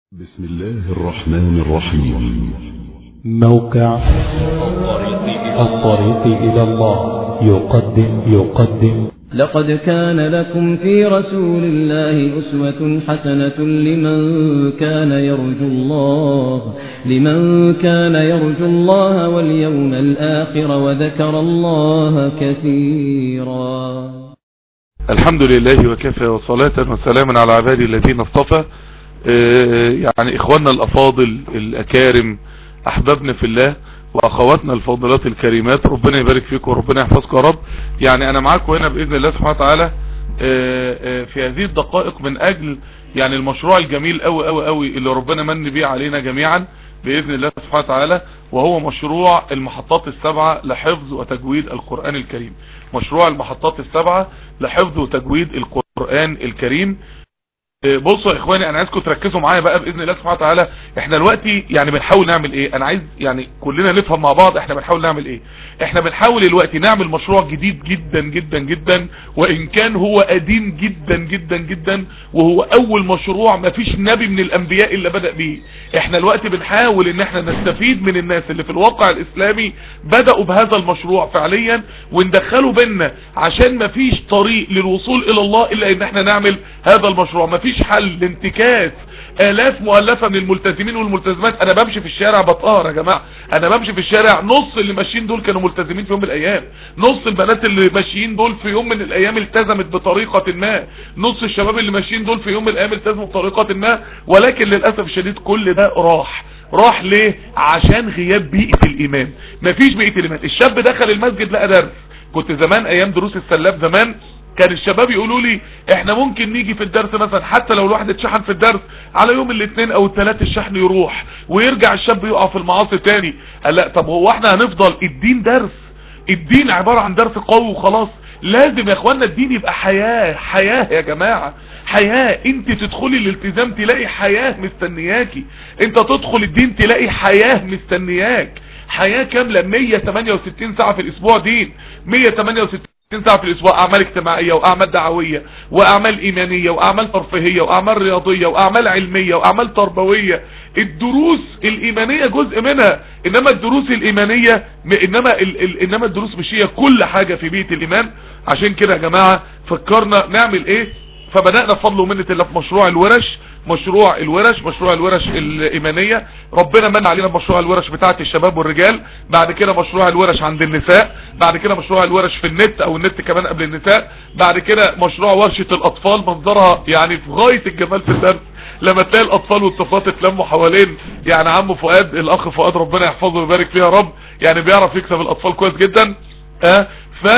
بسم الله الرحمن الرحيم موقع الطريق إلى الله يقدم يقدم لقد كان لكم في رسول الله أسوة حسنة لمن كان يرجو الله لمن كان يرجو الله واليوم الآخر وذكر الله كثيرا الحمد لله وكفى وصلاة وسلاما على عبادي الذين اصطفى آه، يعني اخواننا الافاضل الاكارم احبابنا في الله واخواتنا الفاضلات الكريمات ربنا يبارك فيكم وربنا يحفظكم يا رب يعني انا معاكم هنا باذن الله سبحانه وتعالى آه، آه، في هذه الدقائق من اجل يعني المشروع الجميل قوي قوي قوي اللي ربنا من بيه علينا جميعا باذن الله سبحانه وتعالى وهو مشروع المحطات السبعة لحفظ وتجويد القرآن الكريم مشروع المحطات السبعة لحفظ وتجويد القرآن الكريم بصوا يا اخواني انا عايزكم تركزوا معايا بقى باذن الله سبحانه وتعالى احنا دلوقتي يعني بنحاول نعمل ايه انا عايز يعني كلنا نفهم مع بعض احنا بنحاول نعمل ايه احنا بنحاول دلوقتي نعمل مشروع جديد جدا جدا جدا وان كان هو قديم جدا جدا جدا وهو اول مشروع ما فيش نبي من الانبياء اللي بدأ بيه احنا دلوقتي بنحاول ان احنا نستفيد من الناس اللي في الواقع الاسلامي بدأوا بهذا المشروع فعليا وندخله بينا عشان ما فيش طريق للوصول الى الله الا ان احنا نعمل هذا المشروع ما فيش حل لانتكاس الاف مؤلفة من الملتزمين والملتزمات انا بمشي في الشارع بطهر يا جماعة انا بمشي في الشارع نص اللي ماشيين دول كانوا ملتزمين في يوم من الايام نص البنات اللي ماشيين دول في يوم من الايام التزمت بطريقة ما نص الشباب اللي ماشيين دول في يوم من الايام التزموا بطريقة ما ولكن للأسف الشديد كل ده راح راح ليه عشان غياب بيئة الايمان مفيش بيئة الايمان الشاب دخل المسجد لقى درس كنت زمان ايام دروس السلاب زمان كان الشباب يقولوا لي احنا ممكن نيجي في الدرس مثلا حتى لو الواحد اتشحن في الدرس على يوم الاثنين او الثلاث الشحن يروح ويرجع الشاب يقع في المعاصي تاني قال لا طب هو احنا هنفضل الدين درس الدين عبارة عن درس قوي وخلاص لازم يا اخوانا الدين يبقى حياة حياة يا جماعة حياة انت تدخلي الالتزام تلاقي حياة مستنياكي انت تدخل الدين تلاقي حياة مستنياك حياة كاملة 168 ساعة في الاسبوع دين 168 ساعة في الاسبوع اعمال اجتماعية واعمال دعوية واعمال ايمانية واعمال ترفيهية واعمال رياضية واعمال علمية واعمال تربوية الدروس الايمانية جزء منها انما الدروس الايمانية انما ال ال انما الدروس مش هي كل حاجة في بيئة الايمان عشان كده يا جماعة فكرنا نعمل ايه فبدأنا بفضل ومنة الله في مشروع الورش مشروع الورش مشروع الورش الإيمانية ربنا من علينا بمشروع الورش بتاعة الشباب والرجال بعد كده مشروع الورش عند النساء بعد كده مشروع الورش في النت او النت كمان قبل النساء بعد كده مشروع ورشة الاطفال منظرها يعني في غاية الجمال في الدرس لما تلاقي الاطفال والطفلات اتلموا حوالين يعني عم فؤاد الاخ فؤاد ربنا يحفظه ويبارك فيه يا رب يعني بيعرف يكسب الاطفال كويس جدا اه ف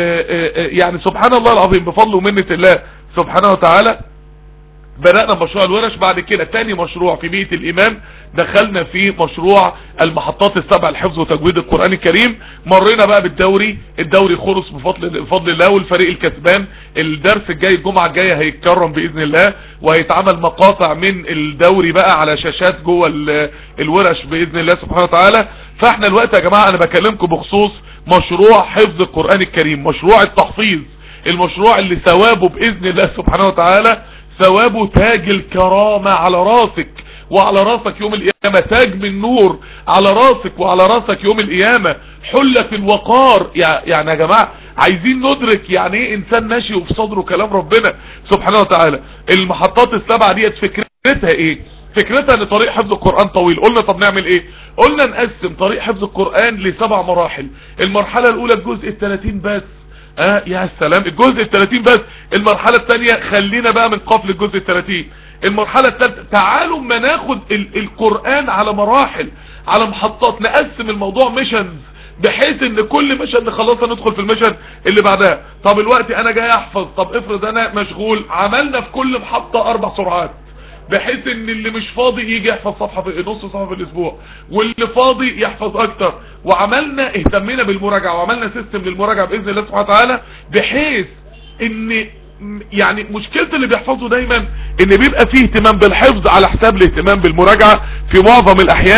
يعني سبحان الله العظيم بفضل ومنة الله سبحانه وتعالى بدأنا مشروع الورش بعد كده تاني مشروع في بيئة الإيمان دخلنا في مشروع المحطات السبع الحفظ وتجويد القرآن الكريم مرينا بقى بالدوري الدوري خلص بفضل, بفضل الله والفريق الكسبان الدرس الجاي الجمعة الجاية هيتكرم بإذن الله وهيتعمل مقاطع من الدوري بقى على شاشات جوه الورش بإذن الله سبحانه وتعالى فاحنا الوقت يا جماعة انا بكلمكم بخصوص مشروع حفظ القرآن الكريم مشروع التحفيظ المشروع اللي ثوابه بإذن الله سبحانه وتعالى ثوابه تاج الكرامة على راسك وعلى راسك يوم القيامة تاج من نور على راسك وعلى راسك يوم القيامة حلة الوقار يعني يا جماعة عايزين ندرك يعني ايه انسان ماشي وفي صدره كلام ربنا سبحانه وتعالى المحطات السبعة ديت فكرتها ايه فكرتها ان طريق حفظ القرآن طويل قلنا طب نعمل ايه قلنا نقسم طريق حفظ القرآن لسبع مراحل المرحلة الاولى الجزء الثلاثين بس اه يا سلام الجزء الثلاثين بس المرحلة الثانية خلينا بقى من قفل الجزء الثلاثين المرحلة الثالثة تعالوا ما ناخد ال القرآن على مراحل على محطات نقسم الموضوع ميشنز بحيث ان كل ميشن نخلصها ندخل في الميشن اللي بعدها طب الوقت انا جاي احفظ طب افرض انا مشغول عملنا في كل محطة اربع سرعات بحيث ان اللي مش فاضي يجي يحفظ صفحة في نص صفحة في الاسبوع واللي فاضي يحفظ اكتر وعملنا اهتمينا بالمراجعة وعملنا سيستم للمراجعة باذن الله سبحانه وتعالى بحيث ان يعني مشكلة اللي بيحفظوا دايما ان بيبقى فيه اهتمام بالحفظ على حساب الاهتمام بالمراجعة في معظم الاحيان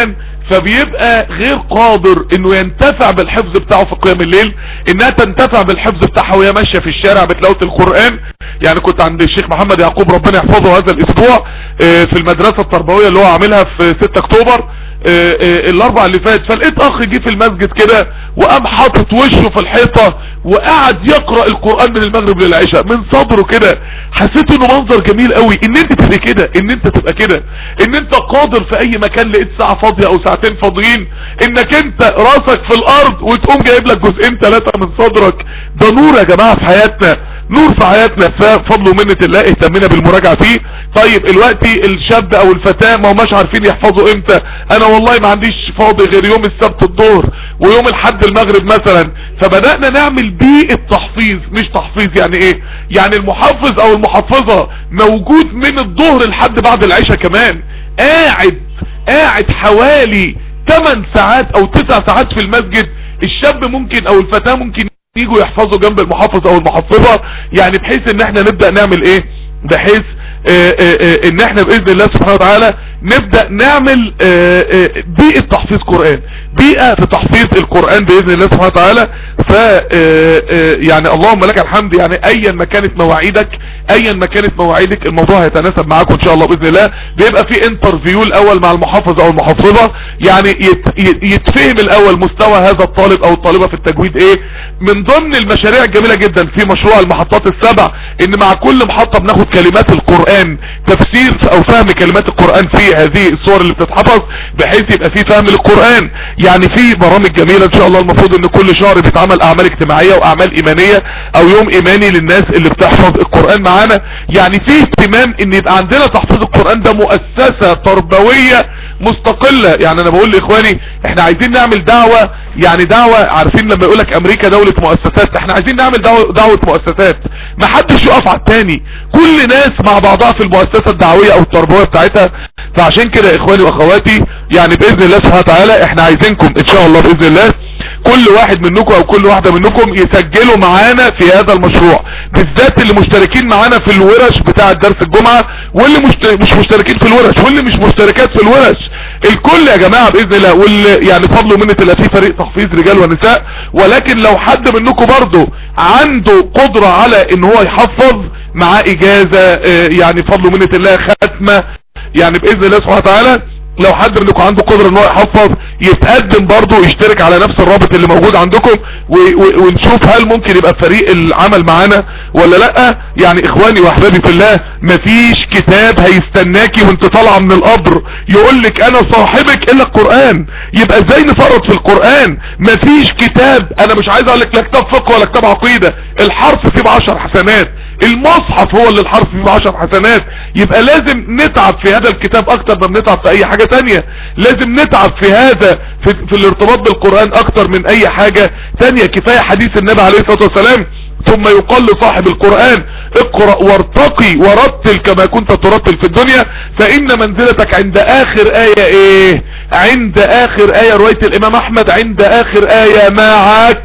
فبيبقى غير قادر انه ينتفع بالحفظ بتاعه في قيام الليل انها تنتفع بالحفظ بتاعها وهي ماشية في الشارع بتلاوة القرآن يعني كنت عند الشيخ محمد يعقوب ربنا يحفظه هذا الاسبوع اه في المدرسة التربوية اللي هو عاملها في 6 اكتوبر اه اه الاربع اللي فات فلقيت اخ جه في المسجد كده وقام حاطط وشه في الحيطة وقعد يقرأ القرآن من المغرب للعشاء من صدره كده حسيت انه منظر جميل قوي ان انت تبقى كده ان انت تبقى كده ان انت قادر في اي مكان لقيت ساعة فاضية او ساعتين فاضيين انك انت راسك في الارض وتقوم جايب لك جزئين ثلاثة من صدرك ده نور يا جماعة في حياتنا نور في حياتنا ففضل ومنة الله اهتمنا بالمراجعة فيه طيب الوقتي الشاب او الفتاة ما هماش عارفين يحفظوا امتى انا والله ما عنديش فاضي غير يوم السبت الظهر ويوم الحد المغرب مثلا فبدأنا نعمل بيئة تحفيظ مش تحفيظ يعني ايه يعني المحفظ او المحفظة موجود من الظهر لحد بعد العشاء كمان قاعد قاعد حوالي 8 ساعات او 9 ساعات في المسجد الشاب ممكن او الفتاة ممكن يجوا يحفظوا جنب المحفظ او المحفظة يعني بحيث ان احنا نبدأ نعمل ايه بحيث اه اه اه ان احنا باذن الله سبحانه وتعالى نبدأ نعمل بيئة تحفيظ قرآن بيئة في تحفيظ القرآن باذن الله سبحانه وتعالى ف يعني اللهم لك الحمد يعني ايا ما كانت مواعيدك ايا ما كانت مواعيدك الموضوع هيتناسب معاكم ان شاء الله باذن الله بيبقى في انترفيو الاول مع المحافظ او المحافظة يعني يت يتفهم الاول مستوى هذا الطالب او الطالبة في التجويد ايه من ضمن المشاريع الجميلة جدا في مشروع المحطات السبع ان مع كل محطة بناخد كلمات القرآن تفسير او فهم كلمات القرآن في هذه الصور اللي بتتحفظ بحيث يبقى في فهم للقرآن يعني في برامج جميلة ان شاء الله المفروض ان كل شهر بيتعمل اعمال اجتماعية واعمال ايمانية او يوم ايماني للناس اللي بتحفظ القرآن معانا يعني في اهتمام ان يبقى عندنا تحفيظ القرآن ده مؤسسة تربوية مستقلة يعني انا بقول لاخواني احنا عايزين نعمل دعوة يعني دعوة عارفين لما يقولك امريكا دولة مؤسسات احنا عايزين نعمل دعوة, دعوة مؤسسات ما حدش يقف على التاني كل ناس مع بعضها في المؤسسة الدعوية او التربوية بتاعتها فعشان كده اخواني واخواتي يعني باذن الله سبحانه وتعالى احنا عايزينكم ان شاء الله باذن الله كل واحد منكم او كل واحدة منكم يسجلوا معانا في هذا المشروع بالذات اللي مشتركين معانا في الورش بتاع درس الجمعة واللي مش مشتركين في الورش واللي مش مشتركات في الورش الكل يا جماعة باذن الله واللي يعني فضل ومنة الله في فريق تحفيظ رجال ونساء ولكن لو حد منكم برضه عنده قدرة على ان هو يحفظ مع اجازة يعني فضل ومنة الله ختمة يعني باذن الله سبحانه وتعالى لو حد منكم عنده قدرة ان هو يحفظ يتقدم برضه ويشترك على نفس الرابط اللي موجود عندكم ونشوف هل ممكن يبقى فريق العمل معانا ولا لا يعني اخواني واحبابي في الله مفيش كتاب هيستناكي وانت طالعه من القبر يقول لك انا صاحبك الا القرآن يبقى ازاي نفرط في القرآن مفيش كتاب انا مش عايز اقول لك لا كتاب فقه ولا كتاب عقيدة الحرف فيه بعشر حسنات المصحف هو اللي الحرف فيه بعشر حسنات يبقى لازم نتعب في هذا الكتاب اكتر ما بنتعب في اي حاجة تانية لازم نتعب في هذا في, في الارتباط بالقرآن اكتر من اي حاجة تانية كفاية حديث النبي عليه الصلاة والسلام ثم يقال لصاحب القرآن اقرأ وارتقي ورتل كما كنت ترتل في الدنيا فان منزلتك عند اخر اية ايه عند اخر اية رواية الامام احمد عند اخر اية معك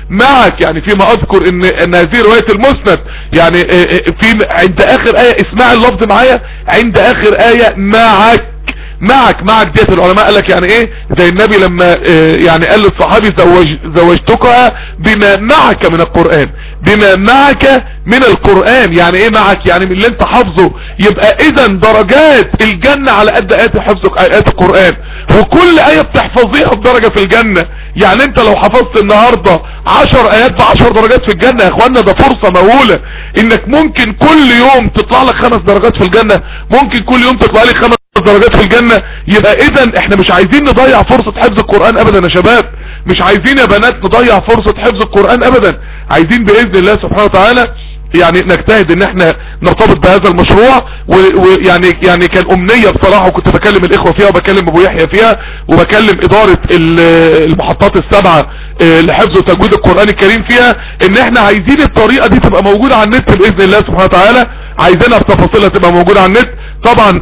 معك يعني فيما اذكر ان, إن هذه رواية المسند يعني في عند اخر اية اسمع اللفظ معايا عند اخر اية معك معك معك ديت العلماء قال لك يعني ايه زي النبي لما يعني قال للصحابي زوج زوجتك بما معك من القرآن بما معك من القرآن يعني ايه معك يعني من اللي انت حافظه يبقى اذا درجات الجنة على قد ايات حفظك ايات القرآن وكل اية بتحفظيها بدرجة في الجنة يعني انت لو حفظت النهاردة عشر ايات بعشر درجات في الجنة يا اخوانا ده فرصة مهولة انك ممكن كل يوم تطلع لك خمس درجات في الجنة ممكن كل يوم تطلع لك خمس درجات في الجنة يبقى اذا احنا مش عايزين نضيع فرصة حفظ القرآن ابدا يا شباب مش عايزين يا بنات نضيع فرصة حفظ القرآن ابدا عايزين باذن الله سبحانه وتعالى يعني نجتهد ان احنا نرتبط بهذا المشروع ويعني يعني كان امنية بصراحة وكنت بكلم الاخوة فيها وبكلم ابو يحيى فيها وبكلم ادارة المحطات السبعة لحفظ وتجويد القرآن الكريم فيها ان احنا عايزين الطريقة دي تبقى موجودة على النت باذن الله سبحانه وتعالى عايزينها بتفاصيلها تبقى موجودة على النت طبعا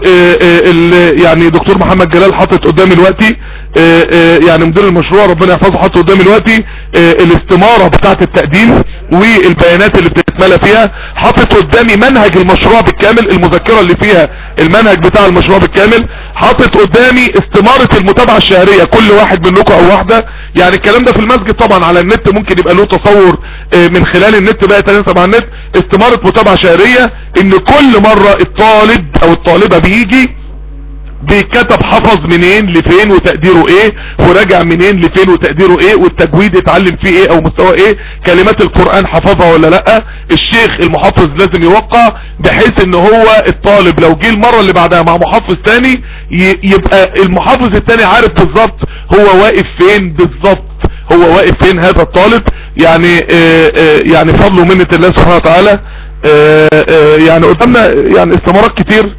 يعني دكتور محمد جلال حاطط قدامي دلوقتي يعني مدير المشروع ربنا يحفظه حاطط قدامي دلوقتي الاستمارة بتاعة التقديم والبيانات اللي بتتملى فيها حاطط قدامي منهج المشروع بالكامل المذكرة اللي فيها المنهج بتاع المشروع بالكامل حاطط قدامي استمارة المتابعة الشهرية كل واحد منكم او واحدة يعني الكلام ده في المسجد طبعا على النت ممكن يبقى له تصور اه من خلال النت بقى تنسب على النت استمارة متابعة شهرية ان كل مرة الطالب او الطالبة بيجي بيتكتب حفظ منين لفين وتقديره ايه وراجع منين لفين وتقديره ايه والتجويد اتعلم فيه ايه او مستوى ايه كلمات القرآن حفظها ولا لا الشيخ المحفظ لازم يوقع بحيث ان هو الطالب لو جه المرة اللي بعدها مع محفظ تاني يبقى المحفظ التاني عارف بالظبط هو واقف فين بالظبط هو واقف فين هذا الطالب يعني آآ آآ يعني فضل ومنة الله سبحانه وتعالى آآ يعني قدامنا يعني استمارات كتير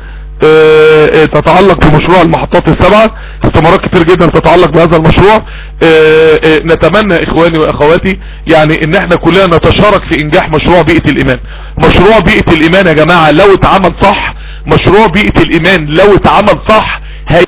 تتعلق بمشروع المحطات السبعة استمارات كتير جدا تتعلق بهذا المشروع نتمنى اخواني واخواتي يعني ان احنا كلنا نتشارك في انجاح مشروع بيئة الايمان مشروع بيئة الايمان يا جماعة لو اتعمل صح مشروع بيئة الايمان لو اتعمل صح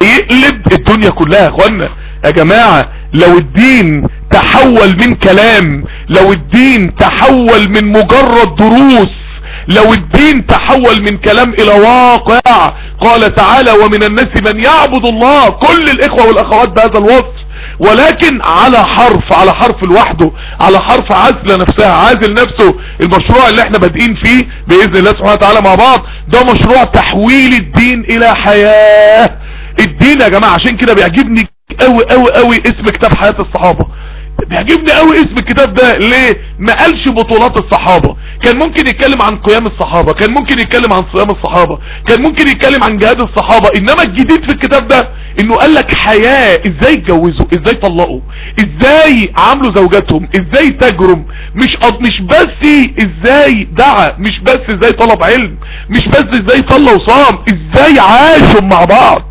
هيقلب الدنيا كلها يا اخوانا يا جماعة لو الدين تحول من كلام لو الدين تحول من مجرد دروس لو الدين تحول من كلام الى واقع قال تعالى ومن الناس من يعبد الله كل الاخوة والاخوات بهذا الوصف ولكن على حرف على حرف لوحده على حرف عزل نفسها عازل نفسه المشروع اللي احنا بادئين فيه باذن الله سبحانه وتعالى مع بعض ده مشروع تحويل الدين الى حياة الدين يا جماعة عشان كده بيعجبني قوي قوي قوي اسم كتاب حياة الصحابة بيعجبني قوي اسم الكتاب ده ليه ما قالش بطولات الصحابة كان ممكن يتكلم عن قيام الصحابة كان ممكن يتكلم عن صيام الصحابة كان ممكن يتكلم عن جهاد الصحابة انما الجديد في الكتاب ده انه قال لك حياة ازاي اتجوزوا ازاي طلقوا ازاي عاملوا زوجاتهم ازاي تجرم مش أض... مش بس ازاي دعا مش بس ازاي طلب علم مش بس ازاي صلى وصام ازاي عاشوا مع بعض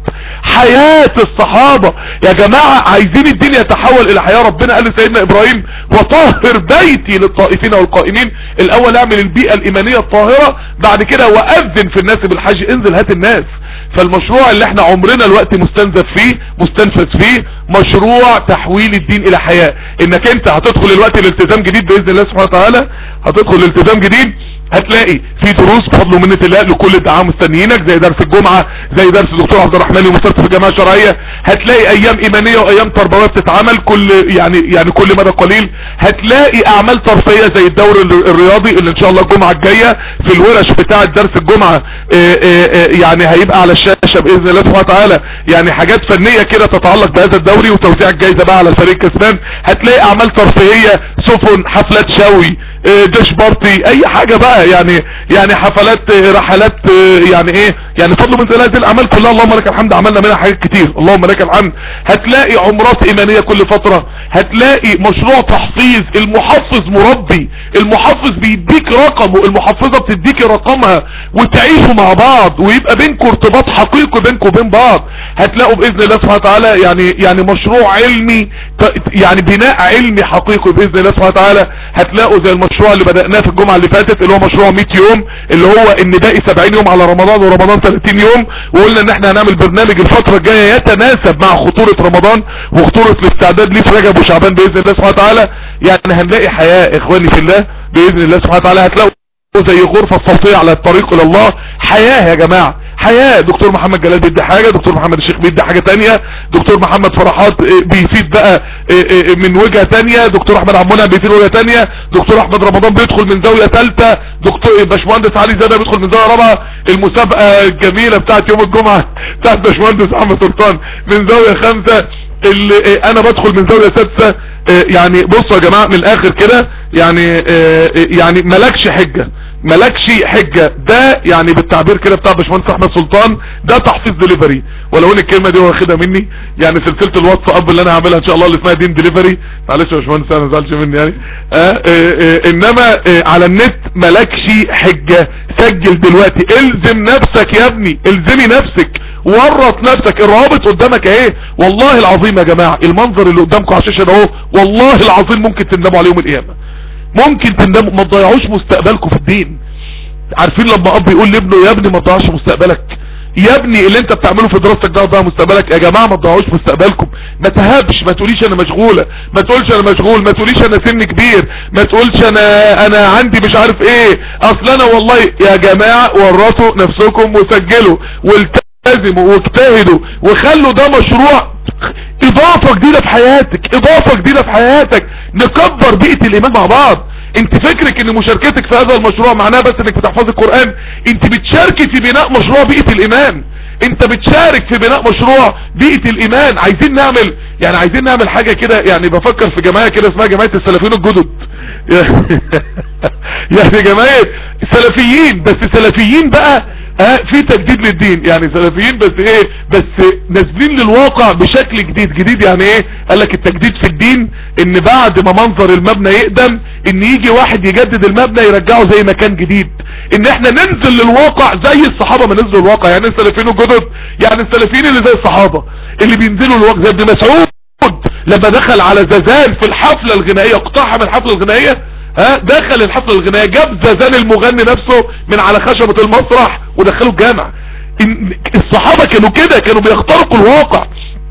حياة الصحابة يا جماعة عايزين الدين يتحول الى حياة ربنا قال لسيدنا ابراهيم وطهر بيتي للطائفين والقائمين الاول اعمل البيئة الايمانية الطاهرة بعد كده واذن في الناس بالحج انزل هات الناس فالمشروع اللي احنا عمرنا الوقت مستنزف فيه مستنفذ فيه مشروع تحويل الدين الى حياة انك انت هتدخل الوقت الالتزام جديد باذن الله سبحانه وتعالى هتدخل الالتزام جديد هتلاقي في دروس بفضل ومنة الله لكل الدعاء مستنيينك زي درس الجمعة زي درس الدكتور عبد الرحمن المستشفى في الجامعة الشرعية هتلاقي ايام ايمانية وايام تربوية بتتعمل كل يعني يعني كل مدى قليل هتلاقي اعمال ترفيهية زي الدور الرياضي اللي ان شاء الله الجمعة الجاية في الورش بتاعة درس الجمعة اه اه اه يعني هيبقى على الشاشة باذن الله سبحانه وتعالى يعني حاجات فنية كده تتعلق بهذا الدوري وتوزيع الجايزة بقى على الفريق كسبان هتلاقي اعمال ترفيهية سفن حفلات شوي ديش بارتي اي حاجة بقى يعني يعني حفلات رحلات يعني ايه يعني فضل من هذه الاعمال كلها اللهم لك الحمد عملنا منها حاجات كتير اللهم لك الحمد هتلاقي عمرات ايمانية كل فترة هتلاقي مشروع تحفيظ المحفظ مربي المحفظ بيديك رقم والمحفظة بتديك رقمها وتعيشوا مع بعض ويبقى بينكم ارتباط حقيقي بينكم وبين بعض هتلاقوا باذن الله سبحانه وتعالى يعني يعني مشروع علمي يعني بناء علمي حقيقي باذن الله سبحانه وتعالى هتلاقوا زي المشروع اللي بدأناه في الجمعة اللي فاتت اللي هو مشروع 100 يوم اللي هو ان باقي 70 يوم على رمضان ورمضان 30 يوم وقلنا ان احنا هنعمل برنامج الفترة الجاية يتناسب مع خطورة رمضان وخطورة الاستعداد ليه في رجب وشعبان باذن الله سبحانه وتعالى يعني هنلاقي حياة اخواني في الله باذن الله سبحانه وتعالى هتلاقوا زي غرفة صوتية على الطريق الى الله حياة يا جماعة حياة دكتور محمد جلال بيدي حاجة دكتور محمد الشيخ بيدي حاجة تانية دكتور محمد فرحات بيفيد بقى من وجهة تانية دكتور احمد عمونا بيفيد وجهة تانية دكتور احمد رمضان بيدخل من زاوية تالتة دكتور باشمهندس علي زاده بيدخل من زاوية رابعة المسابقة الجميلة بتاعت يوم الجمعة بتاعت باشمهندس احمد سلطان من زاوية خمسة اللي انا بدخل من زاوية سادسة يعني بصوا يا جماعة من الاخر كده يعني يعني ملكش حجة ملكش حجة ده يعني بالتعبير كده بتاع باشمهندس احمد سلطان ده تحفيظ ديليفري ولو ان الكلمة دي واخدها مني يعني سلسلة الواتس اب اللي انا هعملها ان شاء الله اللي اسمها دين ديليفري معلش يا باشمهندس انا ما زعلش مني يعني آه آه آه انما آه على النت ملكش حجة سجل دلوقتي الزم نفسك يا ابني الزمي نفسك ورط نفسك الروابط قدامك اهي والله العظيم يا جماعة المنظر اللي قدامكم على الشاشة ده اهو والله العظيم ممكن تندموا عليه يوم القيامة ممكن تندموا ما تضيعوش مستقبلكم في الدين عارفين لما اب يقول لابنه يا ابني ما تضيعش مستقبلك يا ابني اللي انت بتعمله في دراستك ده ضيع مستقبلك يا جماعه ما تضيعوش مستقبلكم ما تهابش ما تقوليش انا مشغوله ما تقولش انا مشغول ما تقوليش انا سن كبير ما تقولش انا انا عندي مش عارف ايه اصل انا والله يا جماعه ورطوا نفسكم وسجلوا والت التزموا واجتهدوا وخلوا ده مشروع اضافة جديدة في حياتك اضافة جديدة في حياتك نكبر بيئة الايمان مع بعض انت فكرك ان مشاركتك في هذا المشروع معناها بس انك بتحفظ القرآن انت بتشاركي في بناء مشروع بيئة الايمان انت بتشارك في بناء مشروع بيئة الايمان عايزين نعمل يعني عايزين نعمل حاجة كده يعني بفكر في جماعة كده اسمها جماعة السلفيين الجدد يعني جماعة سلفيين بس سلفيين بقى اه في تجديد للدين يعني سلفيين بس ايه بس نازلين للواقع بشكل جديد جديد يعني ايه قال لك التجديد في الدين ان بعد ما منظر المبنى يقدم ان يجي واحد يجدد المبنى يرجعه زي ما كان جديد ان احنا ننزل للواقع زي الصحابة ما نزلوا الواقع يعني السلفيين الجدد يعني السلفيين اللي زي الصحابة اللي بينزلوا الواقع زي ابن مسعود لما دخل على زازان في الحفلة الغنائية اقتحم الحفلة الغنائية ها دخل الحفلة الغنائية جاب زازان المغني نفسه من على خشبة المسرح ودخله الجامع الصحابة كانوا كده كانوا بيخترقوا الواقع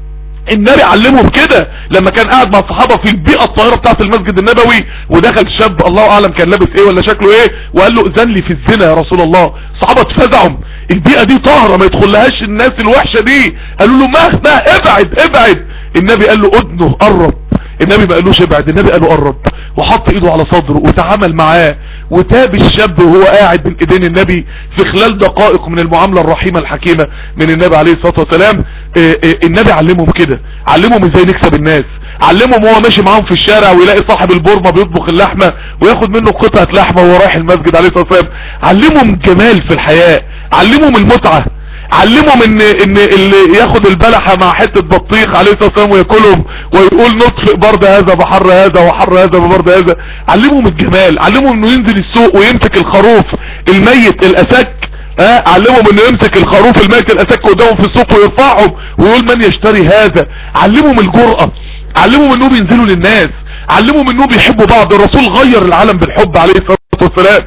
النبي علمهم كده لما كان قاعد مع الصحابة في البيئة الطاهرة بتاعت المسجد النبوي ودخل شاب الله اعلم كان لابس ايه ولا شكله ايه وقال له اذن لي في الزنا يا رسول الله الصحابة اتفزعوا البيئة دي طاهرة ما يدخلهاش الناس الوحشة دي قالوا له مهما ابعد ابعد النبي قال له اذنه قرب النبي ما قالوش ابعد النبي قال له قرب وحط ايده على صدره وتعامل معاه وتاب الشاب وهو قاعد بين ايدين النبي في خلال دقائق من المعاملة الرحيمة الحكيمة من النبي عليه الصلاة والسلام اه اه النبي علمهم كده علمهم ازاي نكسب الناس علمهم وهو ماشي معاهم في الشارع ويلاقي صاحب البورمة بيطبخ اللحمة وياخد منه قطعة لحمة وهو رايح المسجد عليه الصلاة والسلام علمهم جمال في الحياة علمهم المتعة علمهم ان ان اللي ياخد البلحة مع حتة بطيخ عليه الصلاة والسلام وياكلهم ويقول نطفئ برد هذا بحر هذا وحر هذا ببرد هذا علمهم الجمال علمهم انه ينزل السوق ويمسك الخروف الميت الاسك ها علمهم انه يمسك الخروف الميت الاسك قدامهم في السوق ويرفعهم ويقول من يشتري هذا علمهم الجرأة علمهم انه بينزلوا للناس علمهم انه بيحبوا بعض الرسول غير العالم بالحب عليه الصلاة والسلام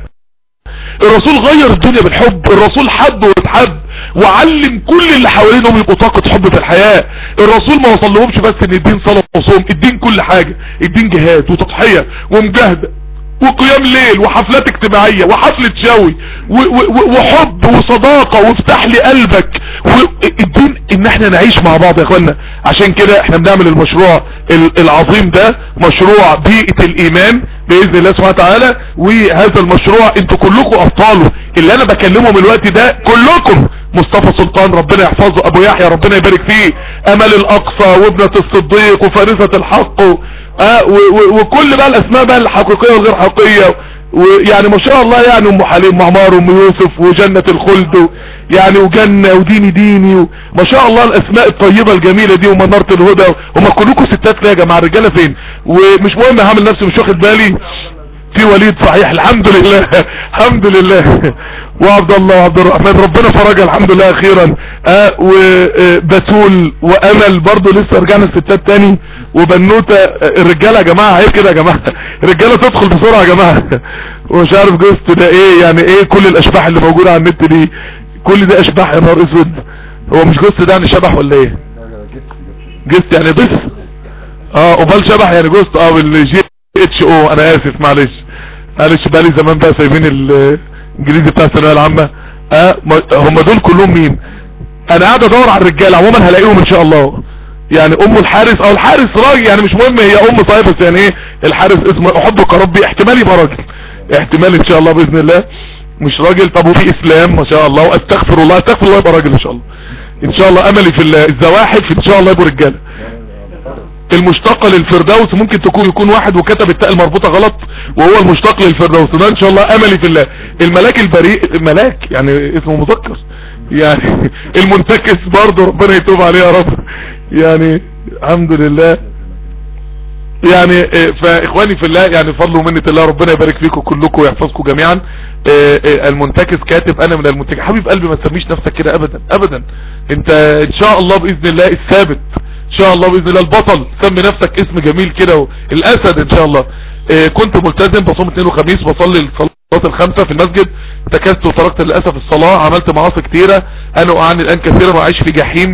الرسول غير الدنيا بالحب الرسول حب واتحب وعلم كل اللي حوالينهم يبقوا طاقة حب في الحياة الرسول ما وصل لهمش بس ان الدين صلاة وصوم الدين كل حاجة الدين جهاد وتضحية ومجاهدة وقيام ليل وحفلات اجتماعية وحفلة شوي وحب وصداقة وافتح لي قلبك الدين ان احنا نعيش مع بعض يا اخوانا عشان كده احنا بنعمل المشروع العظيم ده مشروع بيئة الايمان باذن الله سبحانه وتعالى وهذا المشروع انتوا كلكم ابطاله اللي انا بكلمه من الوقت ده كلكم مصطفى سلطان ربنا يحفظه ابو يحيى ربنا يبارك فيه امل الاقصى وابنة الصديق وفارسة الحق و... آه و... و... وكل بقى الاسماء بقى الحقيقية والغير حقيقية ويعني ما شاء الله يعني ام حليم معمار وام يوسف وجنة الخلد و... يعني وجنة وديني ديني و... ما شاء الله الاسماء الطيبة الجميلة دي ومنارة الهدى وما كلكم ستات ليه يا جماعة الرجالة فين ومش مهم هعمل نفسي مش واخد بالي في وليد صحيح الحمد لله الحمد لله وعبد الله وعبد الرحمن ربنا فرجها الحمد لله اخيرا آه وبتول وامل برضو لسه رجعنا الستات تاني وبنوتة الرجالة يا جماعة عيب كده يا جماعة الرجالة تدخل بسرعة يا جماعة ومش عارف جوست ده ايه يعني ايه كل الاشباح اللي موجودة على النت دي كل ده اشباح يا نهار اسود هو مش جوست ده يعني شبح ولا ايه جوست يعني بس اه امال شبح يعني جوست اه بالجي اتش او انا اسف معلش معلش بقالي زمان بقى سايبين الانجليزي بتاع الثانويه العامه اه هم دول كلهم مين انا قاعد ادور على الرجاله عموما هلاقيهم ان شاء الله يعني ام الحارس او الحارس راجل يعني مش مهم هي ام طيب بس يعني ايه الحارس اسمه احبك يا ربي احتمال يبقى راجل احتمال ان شاء الله باذن الله مش راجل طب وفي اسلام ما شاء الله واستغفر الله استغفر الله يبقى راجل ان شاء الله ان شاء الله املي في الزواحف ان شاء الله يبقوا رجاله المشتقة للفردوس ممكن تكون يكون واحد وكتب التاء المربوطة غلط وهو المشتق للفردوس ده ان شاء الله املي في الله الملاك البريء ملاك يعني اسمه مذكر يعني المنتكس برضه ربنا يتوب عليه يا رب يعني الحمد لله يعني فاخواني في الله يعني فضل ومنة الله ربنا يبارك فيكم كلكم ويحفظكم جميعا المنتكس كاتب انا من المنتكس حبيب قلبي ما تسميش نفسك كده ابدا ابدا انت ان شاء الله باذن الله الثابت ان شاء الله باذن الله البطل سمي نفسك اسم جميل كده الاسد ان شاء الله كنت ملتزم بصوم اثنين وخميس بصلي الصلاه الخمسه في المسجد تكست وتركت للاسف الصلاه عملت معاصي كتيره انا اعاني الان كثيرا وعايش في جحيم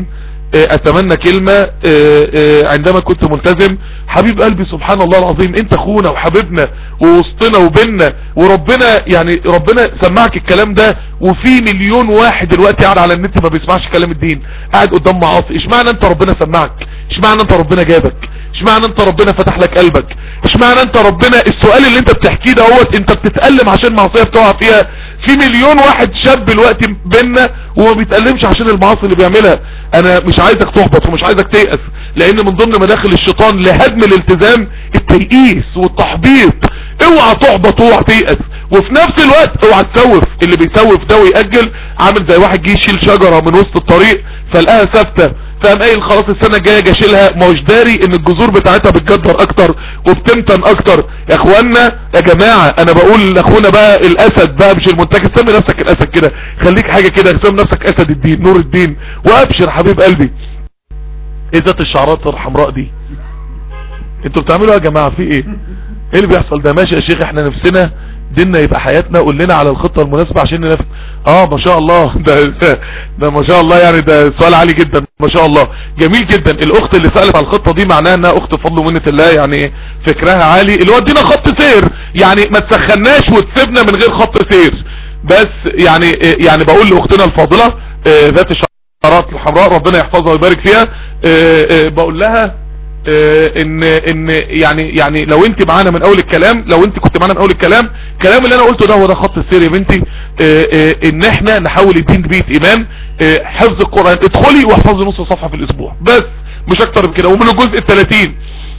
اتمنى كلمة عندما كنت ملتزم حبيب قلبي سبحان الله العظيم انت اخونا وحبيبنا ووسطنا وبيننا وربنا يعني ربنا سمعك الكلام ده وفي مليون واحد دلوقتي قاعد على النت ما بيسمعش كلام الدين قاعد قدام معاصي اشمعنى انت ربنا سمعك اشمعنى انت ربنا جابك اشمعنى انت ربنا فتح لك قلبك اشمعنى انت ربنا السؤال اللي انت بتحكيه ده هو انت بتتألم عشان معصية بتقع فيها في مليون واحد شاب دلوقتي بينا وما بيتألمش عشان المعاصي اللي بيعملها انا مش عايزك تحبط ومش عايزك تيأس لان من ضمن مداخل الشيطان لهدم الالتزام التيئيس والتحبيط اوعى تحبط اوعى تيأس وفي نفس الوقت اوعى تسوف اللي بيسوف ده ويأجل عامل زي واحد جه يشيل شجرة من وسط الطريق فلقاها ثابته فقام قايل خلاص السنة الجاية جا اشيلها ما هوش داري ان الجذور بتاعتها بتجدر اكتر وبتمتن اكتر يا اخوانا يا جماعة انا بقول لاخونا بقى الاسد بقى مش المنتكس سمي نفسك الاسد كده خليك حاجة كده سمي نفسك اسد الدين نور الدين وابشر حبيب قلبي ايه ذات الشعرات الحمراء دي انتوا بتعملوا يا جماعة في ايه ايه اللي بيحصل ده ماشي يا شيخ احنا نفسنا ديننا يبقى حياتنا قول لنا على الخطة المناسبة عشان ننفذ اه ما شاء الله ده, ده ده ما شاء الله يعني ده سؤال عالي جدا ما شاء الله جميل جدا الاخت اللي سألت على الخطة دي معناها انها اخت فضل ومنة الله يعني فكرها عالي اللي هو ادينا خط سير يعني ما تسخناش وتسيبنا من غير خط سير بس يعني يعني بقول لاختنا الفاضلة اه ذات الشعرات الحمراء ربنا يحفظها ويبارك فيها اه اه بقول لها ان ان يعني يعني لو انت معانا من اول الكلام لو انت كنت معانا من اول الكلام الكلام اللي انا قلته ده هو ده خط السير يا بنتي ان احنا نحول الدين بيت ايمان حفظ القرآن ادخلي واحفظي نص صفحة في الاسبوع بس مش اكتر من كده ومن الجزء الثلاثين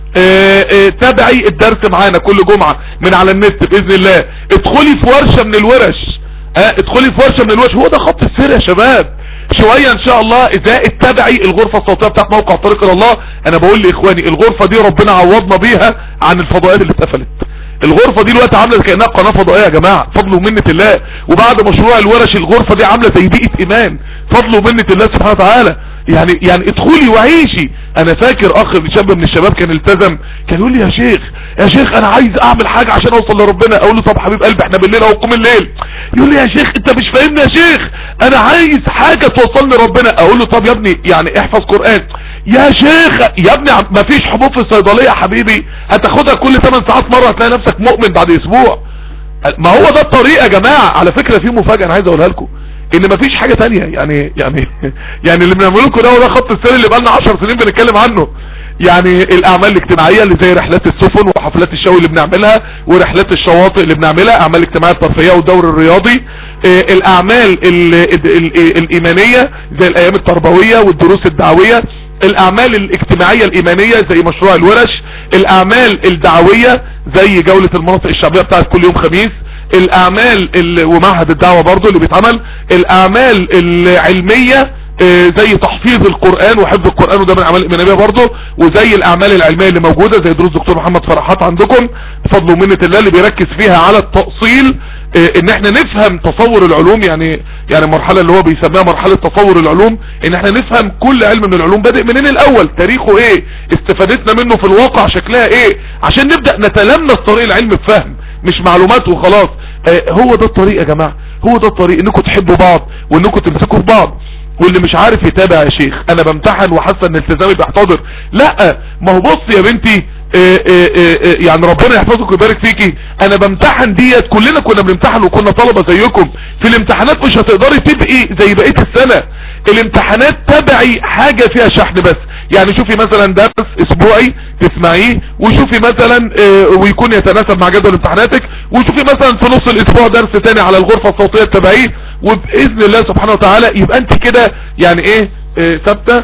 تابعي الدرس معانا كل جمعة من على النت باذن الله ادخلي في ورشة من الورش ادخلي في ورشة من الورش هو ده خط السير يا شباب شوية ان شاء الله اذا اتبعي الغرفة الصوتية بتاعت موقع طريق الى الله انا بقول لاخواني الغرفة دي ربنا عوضنا بيها عن الفضائيات اللي اتقفلت الغرفة دي الوقت عاملة كأنها قناة فضائية يا جماعة فضل ومنة الله وبعد مشروع الورش الغرفة دي عاملة زي بيئة ايمان فضل ومنة الله سبحانه وتعالى يعني يعني ادخلي وعيشي انا فاكر اخ شاب من الشباب كان التزم كان يقول لي يا شيخ يا شيخ انا عايز اعمل حاجة عشان اوصل لربنا اقول له طب حبيب قلبي احنا بالليل اهو قوم الليل يقول لي يا شيخ انت مش فاهمني يا شيخ انا عايز حاجة توصلني لربنا اقول له طب يا ابني يعني احفظ قرآن يا شيخ يا ابني مفيش حبوب في الصيدلية يا حبيبي هتاخدها كل 8 ساعات مرة هتلاقي نفسك مؤمن بعد اسبوع ما هو ده الطريق يا جماعة على فكرة في مفاجأة انا عايز اقولها لكم ان مفيش حاجة تانية يعني يعني يعني اللي بنعمله لكم ده هو ده خط السير اللي بقالنا 10 سنين بنتكلم عنه يعني الاعمال الاجتماعية اللي زي رحلات السفن وحفلات الشوي اللي بنعملها ورحلات الشواطئ اللي بنعملها اعمال اجتماعية الترفيهية والدور الرياضي اه الاعمال ال ال ال الايمانية زي الايام التربوية والدروس الدعوية الاعمال الاجتماعية الايمانية زي مشروع الورش الاعمال الدعوية زي جولة المناطق الشعبية بتاعت كل يوم خميس الاعمال ومعهد الدعوة برضو اللي بيتعمل الاعمال العلمية زي تحفيظ القرآن وحفظ القرآن وده من الاعمال الايمانيه برضه وزي الاعمال العلميه اللي موجوده زي دروس دكتور محمد فرحات عندكم بفضل ومنه الله اللي بيركز فيها على التأصيل ان احنا نفهم تصور العلوم يعني يعني المرحله اللي هو بيسميها مرحله تصور العلوم ان احنا نفهم كل علم من العلوم بادئ منين الاول تاريخه ايه استفادتنا منه في الواقع شكلها ايه عشان نبدا نتلمس طريق العلم بفهم مش معلومات وخلاص هو ده الطريق يا جماعه هو ده الطريق انكم تحبوا بعض وانكم تمسكوا في بعض واللي مش عارف يتابع يا شيخ انا بمتحن وحاسه ان التزامي بيحتضر لا ما هو بص يا بنتي اه اه اه يعني ربنا يحفظك ويبارك فيكي انا بمتحن ديت كلنا كنا بنمتحن وكنا طلبة زيكم في الامتحانات مش هتقدري تبقي زي بقية السنة الامتحانات تبعي حاجة فيها شحن بس يعني شوفي مثلا درس اسبوعي تسمعيه وشوفي مثلا ويكون يتناسب مع جدول امتحاناتك وشوفي مثلا في نص الاسبوع درس تاني على الغرفة الصوتية تبعيه وباذن الله سبحانه وتعالى يبقى انت كده يعني ايه ثابته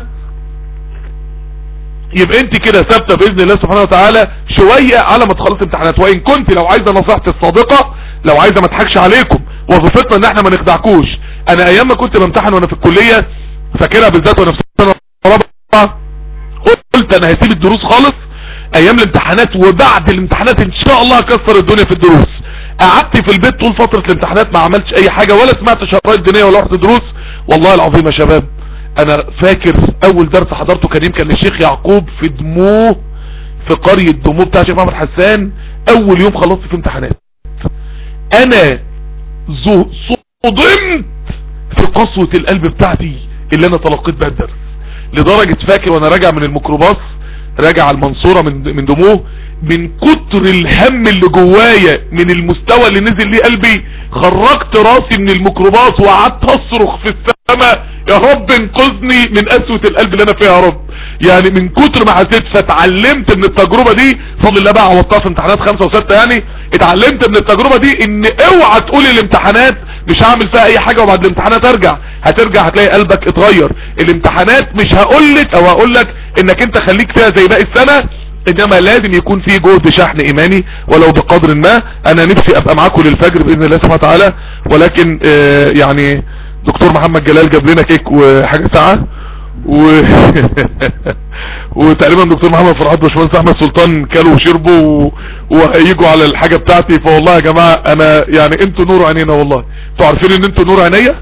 يبقى انت كده ثابته باذن الله سبحانه وتعالى شويه على ما تخلص امتحانات وان كنت لو عايزه نصيحتي الصادقه لو عايزه ما اضحكش عليكم وظيفتنا ان احنا ما نخدعكوش انا ايام ما كنت بمتحن وانا في الكليه فاكرها بالذات وانا في سنه رابعه قلت انا هسيب الدروس خالص ايام الامتحانات وبعد الامتحانات ان شاء الله هكسر الدنيا في الدروس قعدت في البيت طول فترة الامتحانات ما عملتش اي حاجة ولا سمعت شرايط دينية ولا رحت دروس والله العظيم يا شباب انا فاكر اول درس حضرته كان يمكن للشيخ يعقوب في دموه في قرية دموه بتاع الشيخ محمد حسان اول يوم خلصت في امتحانات انا صدمت في قسوة القلب بتاعتي اللي انا تلقيت بها الدرس لدرجة فاكر وانا راجع من الميكروباص راجع المنصورة من من دموه من كتر الهم اللي جوايا من المستوى اللي نزل ليه قلبي خرجت راسي من الميكروباص وقعدت اصرخ في السماء يا رب انقذني من قسوة القلب اللي انا فيها يا رب يعني من كتر ما حسيت فتعلمت من التجربة دي فضل الله بقى عوضتها في امتحانات خمسة وستة يعني اتعلمت من التجربة دي ان اوعى تقولي الامتحانات مش هعمل فيها اي حاجة وبعد الامتحانات ارجع هترجع هتلاقي قلبك اتغير الامتحانات مش هقولك او هقولك انك انت خليك فيها زي باقي السنة انما لازم يكون في جهد شحن ايماني ولو بقدر ما انا نفسي ابقى معاكم للفجر باذن الله سبحانه وتعالى ولكن آه يعني دكتور محمد جلال جاب لنا كيك وحاجة ساعة و... وتقريبا دكتور محمد فرحات باشمهندس احمد سلطان كلوا وشربوا و... وهيجوا على الحاجة بتاعتي فوالله يا جماعة انا يعني انتوا نور عينينا والله انتوا عارفين ان انتوا نور عينيا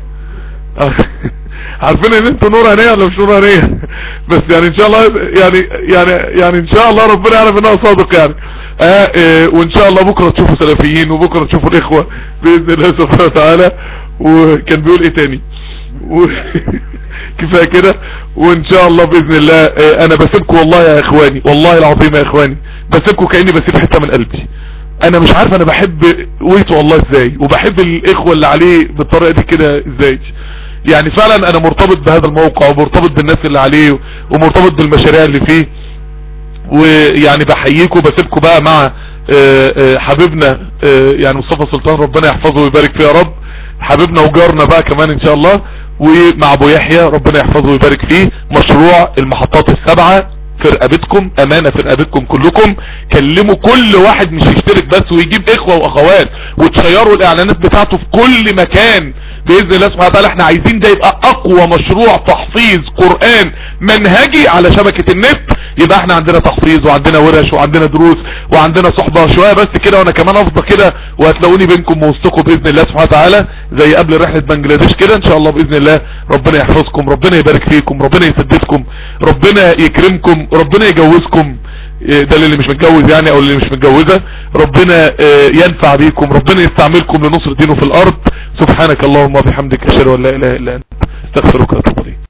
عارفين ان انتوا نور عينيا ولا مش نور عينيا بس يعني ان شاء الله يعني يعني يعني ان شاء الله ربنا يعرف ان انا صادق يعني آه آه وان شاء الله بكرة تشوفوا سلفيين وبكرة تشوفوا الاخوة باذن الله سبحانه وتعالى وكان بيقول ايه تاني و... كفاية كده وان شاء الله باذن الله آه انا بسيبكم والله يا اخواني والله العظيم يا اخواني بسيبكم كأني بسيب حتة من قلبي انا مش عارف انا بحب ويتو الله ازاي وبحب الاخوة اللي عليه بالطريقة دي كده ازاي يعني فعلا انا مرتبط بهذا الموقع ومرتبط بالناس اللي عليه ومرتبط بالمشاريع اللي فيه ويعني بحييكم بسيبكم بقى مع حبيبنا يعني مصطفى سلطان ربنا يحفظه ويبارك فيه يا رب حبيبنا وجارنا بقى كمان ان شاء الله ومع ابو يحيى ربنا يحفظه ويبارك فيه مشروع المحطات السبعة في رقبتكم امانة في رقبتكم كلكم كلموا كل واحد مش يشترك بس ويجيب اخوة واخوات وتشيروا الاعلانات بتاعته في كل مكان باذن الله سبحانه وتعالى احنا عايزين ده يبقى اقوى مشروع تحفيظ قرآن منهجي على شبكة النت يبقى احنا عندنا تحفيظ وعندنا ورش وعندنا دروس وعندنا صحبة شوية بس كده وانا كمان افضل كده وهتلاقوني بينكم ووسطكم باذن الله سبحانه وتعالى زي قبل رحلة بنجلاديش كده ان شاء الله باذن الله ربنا يحفظكم ربنا يبارك فيكم ربنا يسددكم ربنا يكرمكم ربنا يجوزكم ده اللي مش متجوز يعني او اللي مش متجوزة ربنا ينفع بيكم ربنا يستعملكم لنصر دينه في الارض سبحانك اللهم وبحمدك اشهد ان لا اله الا انت استغفرك واتوب اليك